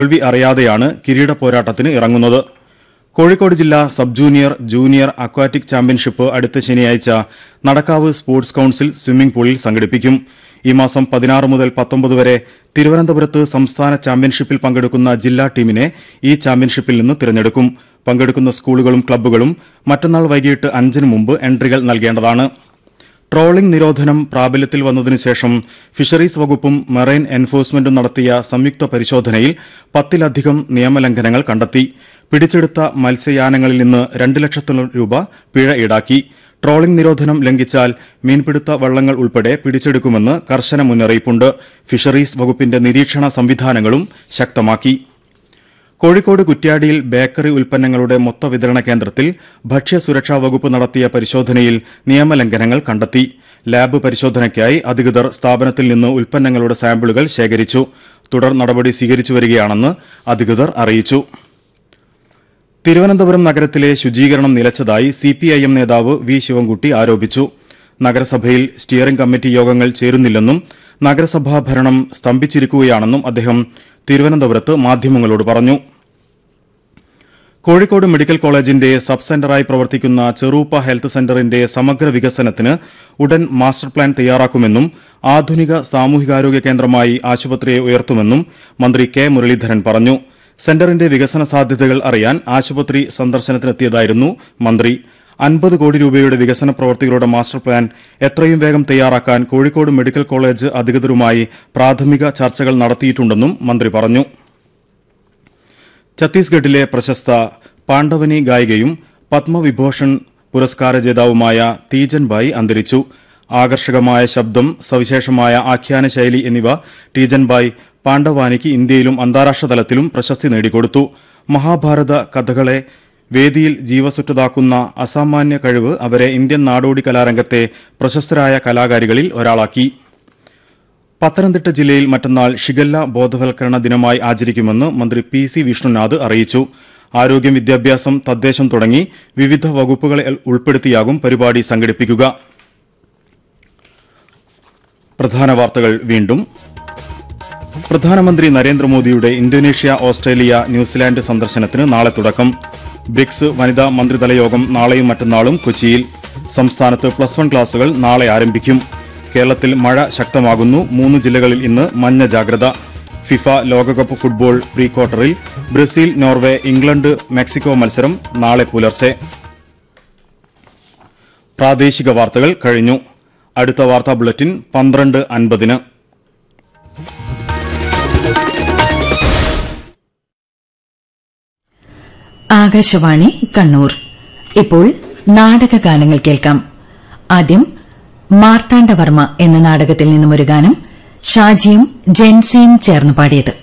തോൽവി അറിയാതെയാണ് കിരീട പോരാട്ടത്തിന് ഇറങ്ങുന്നത് കോഴിക്കോട് ജില്ലാ sub junior junior aquatic championship അടുത്ത ശനിയാഴ്ച നടക്കാവ് സ്പോർട്സ് കൌൺസിൽ സ്വിമ്മിംഗ് പൂളിൽ സംഘടിപ്പിക്കും ഈ മാസം പതിനാറ് മുതൽ പത്തൊമ്പത് വരെ തിരുവനന്തപുരത്ത് സംസ്ഥാന ചാമ്പ്യൻഷിപ്പിൽ പങ്കെടുക്കുന്ന ജില്ലാ ടീമിനെ ഈ ചാമ്പ്യൻഷിപ്പിൽ നിന്ന് തിരഞ്ഞെടുക്കും പങ്കെടുക്കുന്ന സ്കൂളുകളും ക്ലബ്ബുകളും മറ്റന്നാൾ വൈകിട്ട് അഞ്ചിന് മുമ്പ് എൻട്രികൾ നൽകേണ്ടതാണ് ട്രോളിംഗ് നിരോധനം പ്രാബല്യത്തിൽ വന്നതിനു ശേഷം ഫിഷറീസ് വകുപ്പും മെറൈൻ എൻഫോഴ്സ്മെന്റും നടത്തിയ സംയുക്ത പരിശോധനയിൽ പത്തിലധികം നിയമലംഘനങ്ങൾ കണ്ടെത്തി പിടിച്ചെടുത്ത മത്സ്യയാനങ്ങളിൽ നിന്ന് രണ്ട് ലക്ഷത്തോളം രൂപ പിഴ ഈടാക്കി ട്രോളിംഗ് നിരോധനം ലംഘിച്ചാൽ മീൻപിടുത്ത വള്ളങ്ങൾ ഉൾപ്പെടെ പിടിച്ചെടുക്കുമെന്ന് കർശന മുന്നറിയിപ്പുണ്ട് ഫിഷറീസ് വകുപ്പിന്റെ നിരീക്ഷണ സംവിധാനങ്ങളും ശക്തമാക്കി കോഴിക്കോട് കുറ്റ്യാടിയിൽ ബേക്കറി ഉൽപ്പന്നങ്ങളുടെ മൊത്ത വിതരണ കേന്ദ്രത്തിൽ ഭക്ഷ്യസുരക്ഷാ വകുപ്പ് നടത്തിയ പരിശോധനയിൽ നിയമലംഘനങ്ങൾ കണ്ടെത്തി ലാബ് പരിശോധനയ്ക്കായി അധികൃതർ സ്ഥാപനത്തിൽ നിന്ന് ഉൽപ്പന്നങ്ങളുടെ സാമ്പിളുകൾ ശേഖരിച്ചു തുടർ നടപടി സ്വീകരിച്ചു വരികയാണെന്ന് അധികൃതർ അറിയിച്ചു തിരുവനന്തപുരം നഗരത്തിലെ ശുചീകരണം നിലച്ചതായി സിപിഐഎം നേതാവ് വി ശിവൻകുട്ടി ആരോപിച്ചു നഗരസഭയിൽ സ്റ്റിയറിംഗ് കമ്മിറ്റി യോഗങ്ങൾ ചേരുന്നില്ലെന്നും നഗരസഭാ ഭരണം സ്തംഭിച്ചിരിക്കുകയാണെന്നും അദ്ദേഹം തിരുവനന്തപുരത്ത് മാധ്യമങ്ങളോട് പറഞ്ഞു കോഴിക്കോട് മെഡിക്കൽ കോളേജിന്റെ സബ് സെന്ററായി പ്രവർത്തിക്കുന്ന ചെറൂപ്പ ഹെൽത്ത് സെന്ററിന്റെ സമഗ്ര വികസനത്തിന് ഉടൻ മാസ്റ്റർ പ്ലാൻ തയ്യാറാക്കുമെന്നും ആധുനിക സാമൂഹികാരോഗ്യ കേന്ദ്രമായി ആശുപത്രിയെ ഉയർത്തുമെന്നും മന്ത്രി കെ മുരളീധരൻ പറഞ്ഞു സെന്ററിന്റെ വികസന സാധ്യതകൾ അറിയാൻ ആശുപത്രി സന്ദർശനത്തിനെത്തിയതായിരുന്നു മന്ത്രി അൻപത് കോടി രൂപയുടെ വികസന പ്രവൃത്തികളുടെ മാസ്റ്റർ പ്ലാൻ എത്രയും വേഗം തയ്യാറാക്കാൻ കോഴിക്കോട് മെഡിക്കൽ കോളേജ് അധികൃതരുമായി പ്രാഥമിക ചർച്ചകൾ നടത്തിയിട്ടുണ്ടെന്നും മന്ത്രി പറഞ്ഞു ഛത്തീസ്ഗഡിലെ പ്രശസ്ത പാണ്ഡവനി ഗായികയും പത്മവിഭൂഷൺ പുരസ്കാര ജേതാവുമായ തീജൻബായി അന്തരിച്ചു ആകർഷകമായ ശബ്ദം സവിശേഷമായ ആഖ്യാന ശൈലി എന്നിവ ടീജൻബായ് പാണ്ഡവാനിക്ക് ഇന്ത്യയിലും അന്താരാഷ്ട്ര തലത്തിലും പ്രശസ്തി നേടിക്കൊടുത്തു മഹാഭാരത കഥകളെ വേദിയിൽ ജീവസുറ്റതാക്കുന്ന അസാമാന്യ കഴിവ് അവരെ ഇന്ത്യൻ നാടോടി കലാരംഗത്തെ പ്രശസ്തരായ കലാകാരികളിൽ ഒരാളാക്കി പത്തനംതിട്ട ജില്ലയിൽ മറ്റന്നാൾ ഷിഗല്ല ബോധവൽക്കരണ ദിനമായി ആചരിക്കുമെന്ന് മന്ത്രി പി സി വിഷ്ണുനാഥ് അറിയിച്ചു ആരോഗ്യം വിദ്യാഭ്യാസം തദ്ദേശം തുടങ്ങി വിവിധ വകുപ്പുകളെ ഉൾപ്പെടുത്തിയാകും പരിപാടി സംഘടിപ്പിക്കുക പ്രധാന വാർത്തകൾ വീണ്ടും പ്രധാനമന്ത്രി നരേന്ദ്രമോദിയുടെ ഇന്തോനേഷ്യ ഓസ്ട്രേലിയ ന്യൂസിലാൻഡ് സന്ദർശനത്തിന് നാളെ തുടക്കം ബ്രിക്സ് വനിതാ മന്ത്രിതല യോഗം നാളെയും മറ്റന്നാളും കൊച്ചിയിൽ സംസ്ഥാനത്ത് പ്ലസ് വൺ ക്ലാസുകൾ നാളെ ആരംഭിക്കും കേരളത്തിൽ മഴ ശക്തമാകുന്നു മൂന്ന് ജില്ലകളിൽ ഇന്ന് മഞ്ഞ ജാഗ്രത ഫിഫ ലോകകപ്പ് ഫുട്ബോൾ പ്രീ ക്വാർട്ടറിൽ ബ്രസീൽ നോർവേ ഇംഗ്ലണ്ട് മെക്സിക്കോ മത്സരം നാളെ പുലർച്ചെ പ്രാദേശിക വാർത്തകൾ കഴിഞ്ഞു അടുത്ത വാർത്താ ബുള്ളറ്റിൻ പന്ത്രണ്ട് അൻപതിന് ആകാശവാണി കണ്ണൂർ ഇപ്പോൾ നാടകഗാനങ്ങൾ കേൾക്കാം ആദ്യം മാർത്താണ്ഡവർമ്മ എന്ന നാടകത്തിൽ നിന്നും ഒരു ഗാനം ഷാജിയും ജെൻസിയും ചേർന്ന് പാടിയത്